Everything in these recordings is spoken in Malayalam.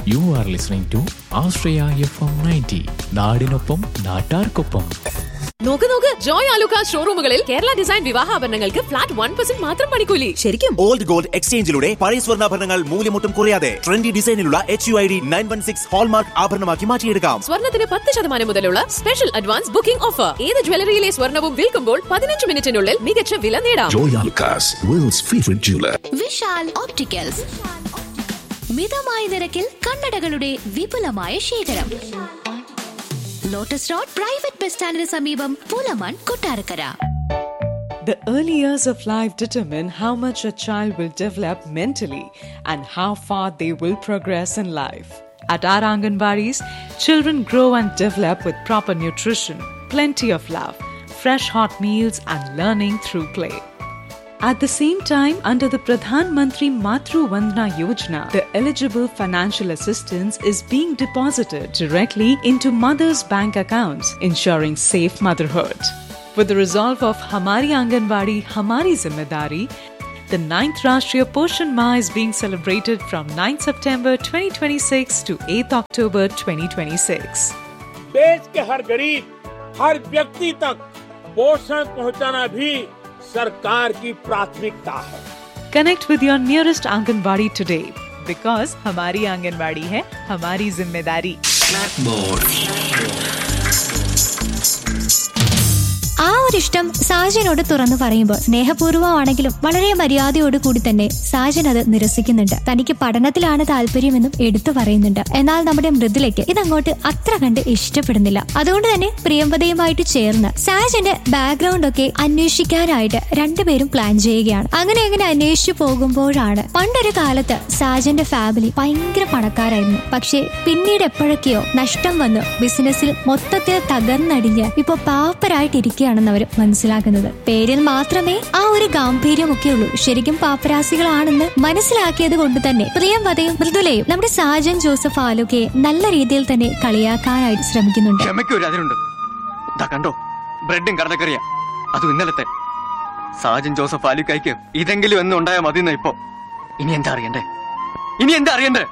U are listening to Ashraya F M ninety നാടിനൊപ്പം നാട്ടാർക്കൊപ്പം നോക്ക് നോക്ക് ജോയ് ആലുക്ക ഷോറൂമുകളിൽ കേരള ഡിസൈൻ വിവാഹാഭരണങ്ങൾക്ക് ഫ്ലാറ്റ് വൺ പെർസെന്റ് മാത്രം പണിക്കൂലി ശരിക്കും ഓൾഡ് ഗോൾഡ് എക്സ്ചേഞ്ചിലൂടെ പഴയ സ്വർണ്ണാഭരണങ്ങൾ മൂല്യമൊട്ടും കുറയാതെ ട്രെൻഡി ഡിസൈനിലുള്ള H U I D nine one six hallmark ആഭരണമാക്കി മാറ്റിയെടുക്കാം സ്വർണത്തിന് പത്ത് ശതമാനം മുതലുള്ള സ്പെഷ്യൽ അഡ്വാൻസ് ബുക്കിംഗ് ഓഫർ ഏത് ജ്വല്ലറിയിലെ സ്വർണവും വിൽക്കുമ്പോൾ പതിനഞ്ച് മിനിറ്റിനുള്ളിൽ മികച്ച വില നേടാം Joy Alucas, world's favorite jeweler. Vishal opticals മിതമായ നിരക്കിൽ കണ്ണടകളുടെ വിപുലമായ ശേഖരം ലോട്ടസ് റോഡ് പ്രൈവറ്റ് ബസ് സ്റ്റാൻഡിന് സമീപം പൂലമാൻ Kottarakkara The early years of life determine how much a child will develop mentally and how far they will progress in life. At our Anganwadis, children grow and develop with proper nutrition, plenty of love, fresh hot meals, and learning through play. At the same time, under the Pradhan Mantri Matru Vandana Yojana, the eligible financial assistance is being deposited directly into mothers' bank accounts, ensuring safe motherhood. With the resolve of Hamari Anganwadi, Hamari Zimmedari, the 9th Rashtriya Poshan Ma is being celebrated from 9th September 2026 to 8th October 2026. देश के हर गरीब हर व्यक्ति तक पोषण पहुंचाना भी सरकार की प्राथमिकता है Connect with your nearest Anganwadi today because Hamari Anganwadi hai Hamari Zimmedari. ആ ഒരു ഇഷ്ടം സാജനോട് തുറന്നു പറയുമ്പോൾ സ്നേഹപൂർവ്വമാണെങ്കിലും വളരെ മര്യാദയോട് കൂടി തന്നെ സാജൻ അത് നിരസിക്കുന്നുണ്ട് തനിക്ക് പഠനത്തിലാണ് താല്പര്യമെന്നും എടുത്തു പറയുന്നുണ്ട് എന്നാൽ നമ്മുടെ മൃദുലയ്ക്ക് ഇതങ്ങോട്ട് അത്ര കണ്ട് ഇഷ്ടപ്പെടുന്നില്ല അതുകൊണ്ട് തന്നെ പ്രിയംവതയുമായിട്ട് ചേർന്ന് സാജന്റെ ബാക്ക്ഗ്രൗണ്ട് ഒക്കെ അന്വേഷിക്കാനായിട്ട് രണ്ടുപേരും പ്ലാൻ ചെയ്യുകയാണ് അങ്ങനെ അങ്ങനെ അന്വേഷിച്ചു പോകുമ്പോഴാണ് പണ്ടൊരു കാലത്ത് സാജന്റെ ഫാമിലി ഭയങ്കര പണക്കാരായിരുന്നു പക്ഷേ പിന്നീട് എപ്പോഴൊക്കെയോ നഷ്ടം വന്നു ബിസിനസ്സിൽ മൊത്തത്തിൽ തകർന്നടിഞ്ഞ് ഇപ്പൊ പാപ്പരായിട്ടിരിക്കുകയാണെന്ന് അവർ മനസ്സിലാക്കുന്നത് പേരിൽ മാത്രമേ ആ ഒരു ഗാംഭീര്യമൊക്കെ ഉള്ളൂ ശരിക്കും പാപ്പരാസികളാണെന്ന് മനസ്സിലാക്കിയത് കൊണ്ട് തന്നെ പ്രിയംവതയും മൃദുലയും നമ്മുടെ സാജൻ ജോസഫ് ആലുക്കയെ നല്ല രീതിയിൽ തന്നെ കളിയാക്കാനായിട്ട് ശ്രമിക്കുന്നുണ്ട് ക്ഷമയ്ക്കൊരു അതിരുണ്ട് ദാ കണ്ടോ ബ്രെഡും കടലക്കറിയാ അതും ഇന്നലത്തെ സാജൻ ജോസഫ് ആലുക്കായ്ക്ക് ഇതെങ്കിലും എന്ന് ഉണ്ടായാൽ മതി ഇപ്പൊ ഇനി എന്താ അറിയണ്ടേ ഇനി എന്താ അറിയണ്ടേ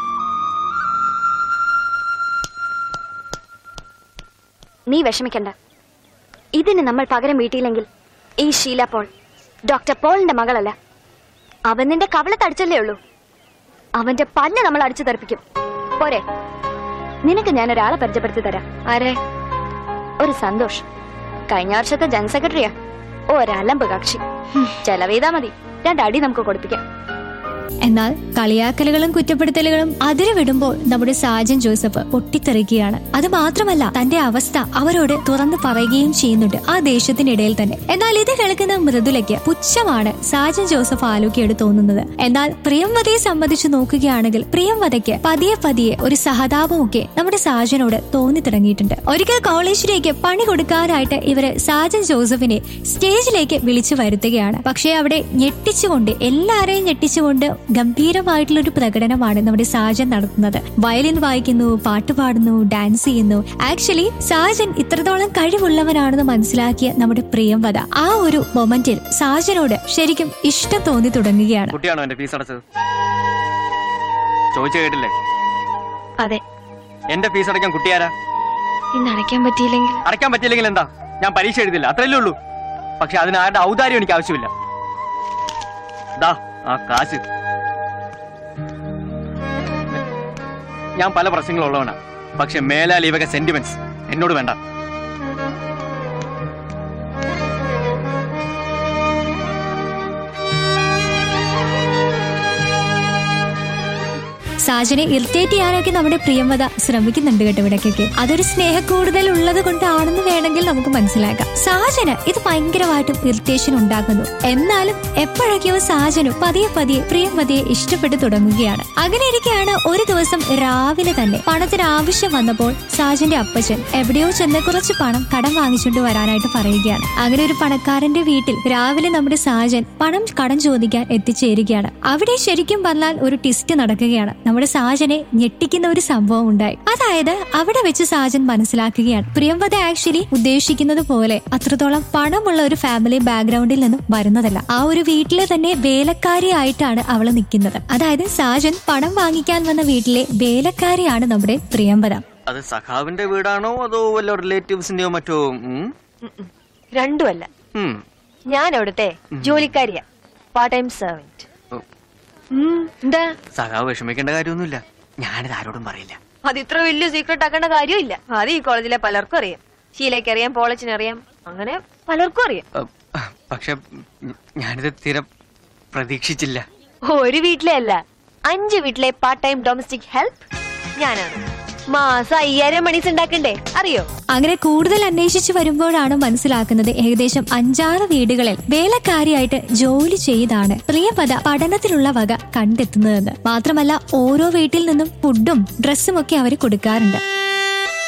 നീ വിഷമിക്കണ്ട ഇതിന് നമ്മൾ പകരം വീട്ടിയില്ലെങ്കിൽ ഈ ഷീല പോൾ ഡോക്ടർ പോളിന്റെ മകളല്ല അവൻ നിന്റെ കവളത്തടിച്ചല്ലേ ഉള്ളൂ അവന്റെ പല്ല് നമ്മൾ അടിച്ചു തെറിപ്പിക്കും പോരെ നിനക്ക് ഞാൻ ഒരാളെ പരിചയപ്പെടുത്തി തരാം ആരെ ഒരു സന്തോഷ് കഴിഞ്ഞ വർഷത്തെ ജനറൽ സെക്രട്ടറിയാ ഒരലമ്പ് കക്ഷി ചെലവെയ്താ മതി രണ്ടടി നമുക്ക് കൊടുപ്പിക്കാം എന്നാൽ കളിയാക്കലുകളും കുറ്റപ്പെടുത്തലുകളും അതിരുവിടുമ്പോൾ നമ്മുടെ സാജൻ ജോസഫ് പൊട്ടിത്തെറിക്കുകയാണ് അത് മാത്രമല്ല തന്റെ അവസ്ഥ അവരോട് തുറന്നു പറയുകയും ചെയ്യുന്നുണ്ട് ആ ദേഷ്യത്തിനിടയിൽ തന്നെ എന്നാൽ ഇത് കേൾക്കുന്ന മൃദുലയ്ക്ക് പുച്ഛമാണ് സാജൻ ജോസഫ് ആലോക്കിയോട് തോന്നുന്നത് എന്നാൽ പ്രിയംവതയെ സംബന്ധിച്ച് നോക്കുകയാണെങ്കിൽ പ്രിയംവതയ്ക്ക് പതിയെ പതിയെ ഒരു സഹതാപമൊക്കെ നമ്മുടെ സാജനോട് തോന്നി തുടങ്ങിയിട്ടുണ്ട് ഒരിക്കൽ കോളേജിലേക്ക് പണി കൊടുക്കാനായിട്ട് ഇവര് സാജൻ ജോസഫിനെ സ്റ്റേജിലേക്ക് വിളിച്ചു വരുത്തുകയാണ് പക്ഷേ അവിടെ ഞെട്ടിച്ചുകൊണ്ട് എല്ലാരെയും ഞെട്ടിച്ചുകൊണ്ട് ഗംഭീരമായിട്ടുള്ള ഒരു പ്രകടനമാണ് നമ്മുടെ സാജൻ നടത്തുന്നത് വയലിൻ വായിക്കുന്നു പാട്ട് പാടുന്നു ഡാൻസ് ചെയ്യുന്നു ആക്ച്വലി സാജൻ ഇത്രത്തോളം കഴിവുള്ളവനാണെന്ന് മനസ്സിലാക്കിയ നമ്മുടെ പ്രിയംവത ആ ഒരു മൊമെന്റിൽ സാജനോട് ശരിക്കും ഇഷ്ടം തോന്നി തുടങ്ങുകയാണ് കുട്ടിയാണോ എന്റെ ഫീസ് അടച്ചത് ചോദിച്ചു കേട്ടില്ലേ അതെ എന്റെ ഫീസ് അടയ്ക്കാൻ കുട്ടിയാരാ ഇന്ന് അടയ്ക്കാൻ പറ്റിയില്ലെങ്കിൽ അടയ്ക്കാൻ പറ്റിയില്ലെങ്കിൽ എന്താ ഞാൻ പരീക്ഷ എഴുതില്ല അത്രയല്ലേ ഉള്ളൂ പക്ഷെ അതിന് ആരുടെ ഔദാര്യം എനിക്ക് ആവശ്യമില്ല ദാ ആ കാശ് ഞാൻ പല പ്രശ്നങ്ങളുള്ളവനാ പക്ഷെ മേലാൽ ഇവക സെന്റിമെന്റ്സ് എന്നോട് വേണ്ട സാജനെ ഇറിറ്റേറ്റ് ചെയ്യാനൊക്കെ നമ്മുടെ പ്രിയംവത ശ്രമിക്കുന്നുണ്ട് കേട്ടോ ഇടയ്ക്കൊക്കെ അതൊരു സ്നേഹ കൂടുതൽ ഉള്ളത് കൊണ്ടാണെന്ന് വേണമെങ്കിൽ നമുക്ക് മനസ്സിലാക്കാം സാജന് ഇത് ഭയങ്കരമായിട്ടും ഇറിറ്റേഷൻ ഉണ്ടാക്കുന്നു എന്നാലും എപ്പോഴൊക്കെയോ സാജനും പതിയെ പതിയെ പ്രിയംവതയെ ഇഷ്ടപ്പെട്ടു തുടങ്ങുകയാണ് അങ്ങനെ ഇരിക്കെയാണ് ഒരു ദിവസം രാവിലെ തന്നെ പണത്തിന് ആവശ്യം വന്നപ്പോൾ സാജന്റെ അപ്പച്ചൻ എവിടെയോ ചെന്ന് കുറച്ച് പണം കടം വാങ്ങിച്ചുകൊണ്ട് വരാനായിട്ട് പറയുകയാണ് അങ്ങനെ ഒരു പണക്കാരന്റെ വീട്ടിൽ രാവിലെ നമ്മുടെ സാജൻ പണം കടം ചോദിക്കാൻ എത്തിച്ചേരുകയാണ് അവിടെ ശരിക്കും പറഞ്ഞാൽ ഒരു ടിസ്റ്റ് നടക്കുകയാണ് നമ്മുടെ സാജനെ ഞെട്ടിക്കുന്ന ഒരു സംഭവം ഉണ്ടായി അതായത് അവിടെ വെച്ച് സാജൻ മനസ്സിലാക്കുകയാണ് പ്രിയംവദ ആക്ച്വലി ഉദ്ദേശിക്കുന്നത് പോലെ അത്രത്തോളം പണമുള്ള ഒരു ഫാമിലി ബാക്ക്ഗ്രൗണ്ടിൽ നിന്നും വരുന്നതല്ല ആ ഒരു വീട്ടിലെ തന്നെ വേലക്കാരിയായിട്ടാണ് അവൾ നിൽക്കുന്നത് അതായത് സാജൻ പണം വാങ്ങിക്കാൻ വന്ന വീട്ടിലെ വേലക്കാരിയാണ് നമ്മുടെ പ്രിയംവദ അത് സഖാവിന്റെ വീടാണോ അതോ വല്ല റിലേറ്റീവ്സിന്റെയോ മറ്റോ ഉം? രണ്ടുമല്ല ഉം. ഞാൻ അവിടുത്തെ ജോലിക്കാരിയാ പാർട്ട് ടൈം സെർവന്റ് എന്താ സഖാവ് വിഷമിക്കേണ്ട കാര്യമൊന്നുമില്ല ഞാനിത് ആരോടും പറയില്ല അത് ഇത്ര വലിയ സീക്രട്ട് ആക്കേണ്ട കാര്യമില്ല അത് ഈ കോളേജിലെ പലർക്കും അറിയാം ഷീലയ്ക്ക് അറിയാം പോളച്ചിന് അറിയാം അങ്ങനെ പലർക്കും അറിയാം അഹ് പക്ഷെ ഉം, ഞാനിത് തീരെ പ്രതീക്ഷിച്ചില്ല ഒരു വീട്ടിലെ അല്ല അഞ്ച് വീട്ടിലെ പാർട്ട് ടൈം ഡൊമസ്റ്റിക് ഹെൽപ്പ് ഞാനാണ് മാസം അയ്യായിരം മണീസ് ഉണ്ടാക്കണ്ടേ അറിയോ അങ്ങനെ കൂടുതൽ അന്വേഷിച്ചു വരുമ്പോഴാണ് മനസ്സിലാക്കുന്നത് ഏകദേശം അഞ്ചാറ് വീടുകളിൽ വേലക്കാരിയായിട്ട് ജോലി ചെയ്താണ് പ്രിയപദ പഠനത്തിലുള്ള വക കണ്ടെത്തുന്നതെന്ന് മാത്രമല്ല ഓരോ വീട്ടിൽ നിന്നും ഫുഡും ഡ്രസ്സും ഒക്കെ അവർ കൊടുക്കാറുണ്ട്